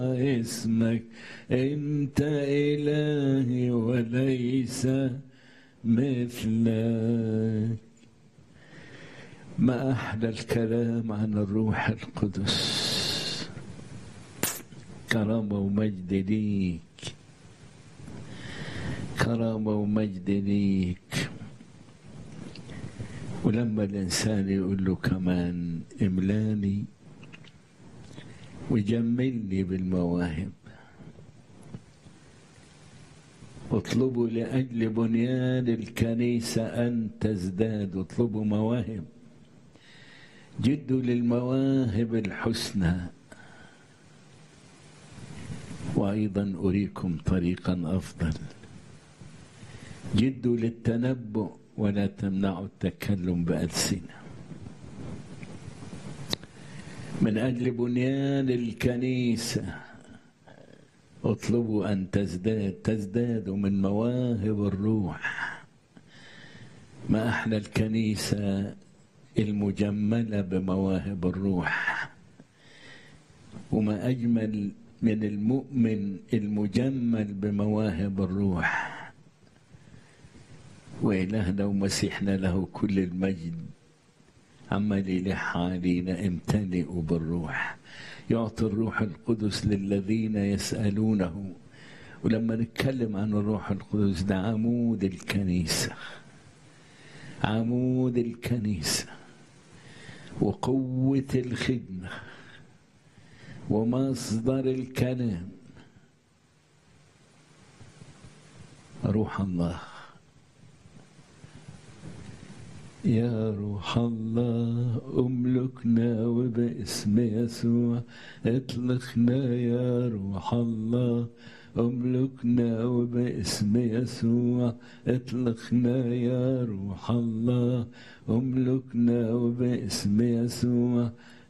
اسمك انت الهي وليس مثلك ما احلى الكلام عن الروح القدس كرامه ومجد ليك كرامه ومجد ليك ولما الانسان يقول له كمان املاني وجملني بالمواهب اطلبوا لأجل بنيان الكنيسة أن تزداد اطلبوا مواهب جدوا للمواهب الحسنى وأيضا أريكم طريقا أفضل جدوا للتنبؤ ولا تمنعوا التكلم بألسنة من أجل بنيان الكنيسة اطلبوا أن تزداد تزدادوا من مواهب الروح ما أحلى الكنيسة المجملة بمواهب الروح وما أجمل من المؤمن المجمل بمواهب الروح وإلهنا ومسيحنا له كل المجد عمال يلح علينا امتلئوا بالروح يعطي الروح القدس للذين يسألونه ولما نتكلم عن الروح القدس ده عمود الكنيسة عمود الكنيسة وقوة الخدمة ومصدر الكلام روح الله يا روح الله املكنا وباسم يسوع اطلقنا يا روح الله املكنا وباسم يسوع اطلقنا يا روح الله املكنا وباسم يسوع